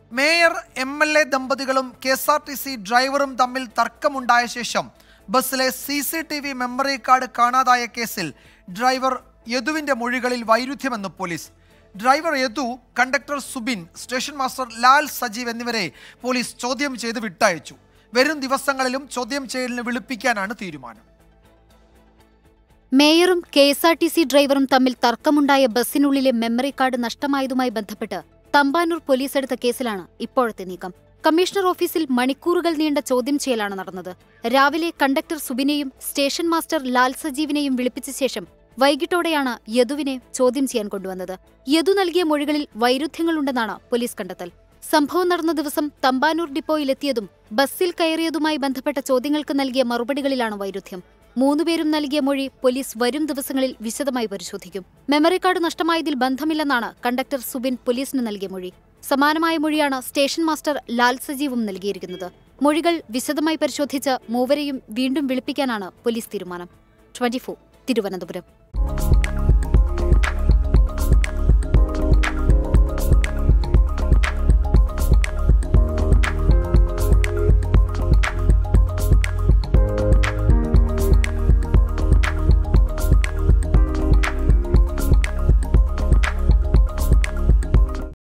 mayor M L A ദമ്പതികളും K S R T C ഡ്രൈവറും തമ്മിൽ തർക്കമുണ്ടായ ശേഷം ബസ്സിലെ C C T V memory card കാണാതായ കേസിൽ ഡ്രൈവർ യദുവിന്റെ മൊഴികളിൽ വൈരുദ്ധ്യമെന്ന് police driver Yadu conductor Subin station master Lal Sajeev എന്നിവരെ പോലീസ് ചോദ്യം ചെയ്ത് വിട്ടയച്ചു വരും ദിവസങ്ങളിലും ചോദ്യം ചെയ്യലിന് വിളിപ്പിക്കാനാണ് തീരുമാനം മേയറും K S R T C ഡ്രൈവറും തമ്മിൽ തർക്കമുണ്ടായ ബസ്സിനുള്ളിലെ മെമ്മറി കാർഡ് നഷ്ടമായതുമായി ബന്ധപ്പെട്ട് തമ്പാനൂർ പോലീസ് എടുത്ത കേസിലാണ് ഇപ്പോഴത്തെ നീക്കം കമ്മീഷണർ ഓഫീസിൽ മണിക്കൂറുകൾ നീണ്ട ചോദ്യം ചെയ്യലാണ് നടന്നത് രാവിലെ കണ്ടക്ടർ സുബിനെയും സ്റ്റേഷൻ മാസ്റ്റർ ലാൽ സജീവിനെയും വിളിപ്പിച്ച ശേഷം വൈകിട്ടോടെയാണ് യദുവിനെ ചോദ്യം ചെയ്യാൻ കൊണ്ടുവന്നത് യദു നൽകിയ മൊഴികളിൽ വൈരുദ്ധ്യങ്ങളുണ്ടെന്നാണ് പോലീസ് കണ്ടെത്തൽ സംഭവം നടന്ന ദിവസം തമ്പാനൂർ ഡിപ്പോയിലെത്തിയതും ബസ്സിൽ കയറിയതുമായി ബന്ധപ്പെട്ട ചോദ്യങ്ങൾക്ക് നൽകിയ മറുപടികളിലാണ് വൈരുദ്ധ്യം മൂന്നുപേരും നൽകിയ മൊഴി പോലീസ് വരും ദിവസങ്ങളിൽ വിശദമായി പരിശോധിക്കും മെമ്മറി കാർഡ് നഷ്ടമായതിൽ ബന്ധമില്ലെന്നാണ് കണ്ടക്ടർ സുബിൻ പോലീസിന് നൽകിയ മൊഴി സമാനമായ മൊഴിയാണ് സ്റ്റേഷൻ മാസ്റ്റർ ലാൽ സജീവും നൽകിയിരിക്കുന്നത് മൊഴികൾ വിശദമായി പരിശോധിച്ച് മൂവരെയും വീണ്ടും വിളിപ്പിക്കാനാണ് പോലീസ് തീരുമാനം ട്വന്റി തിരുവനന്തപുരം